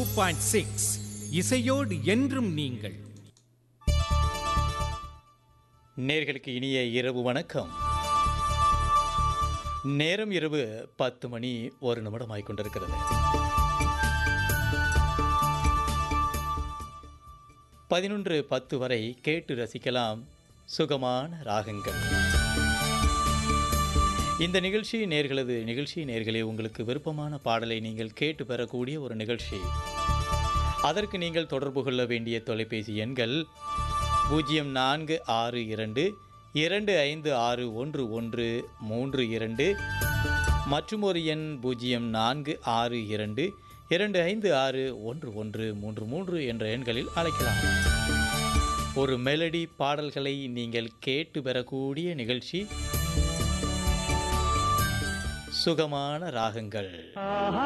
point six இசையோடு என்றும் நீங்கள் நேர்களுக்கு இனிய இரவு வணக்கம் நேரம் இரவு பத்து மணி ஒரு நிமிடம் ஆகிக்கொண்டிருக்கிறது பதினொன்று பத்து வரை கேட்டு ரசிக்கலாம் சுகமான ராகங்கள் இந்த நிகழ்ச்சி நேர்களது நிகழ்ச்சி நேர்களே உங்களுக்கு விருப்பமான பாடலை நீங்கள் கேட்டு பெறக்கூடிய ஒரு நிகழ்ச்சி அதற்கு நீங்கள் தொடர்பு கொள்ள வேண்டிய தொலைபேசி எண்கள் பூஜ்ஜியம் நான்கு ஆறு இரண்டு இரண்டு ஐந்து ஆறு ஒன்று ஒன்று மூன்று இரண்டு மற்றும் ஒரு எண் பூஜ்ஜியம் நான்கு ஆறு இரண்டு இரண்டு ஐந்து ஆறு ஒன்று ஒன்று மூன்று மூன்று என்ற எண்களில் அழைக்கலாம் ஒரு மெலடி பாடல்களை நீங்கள் கேட்டு பெறக்கூடிய நிகழ்ச்சி சுகமான ராகங்கள்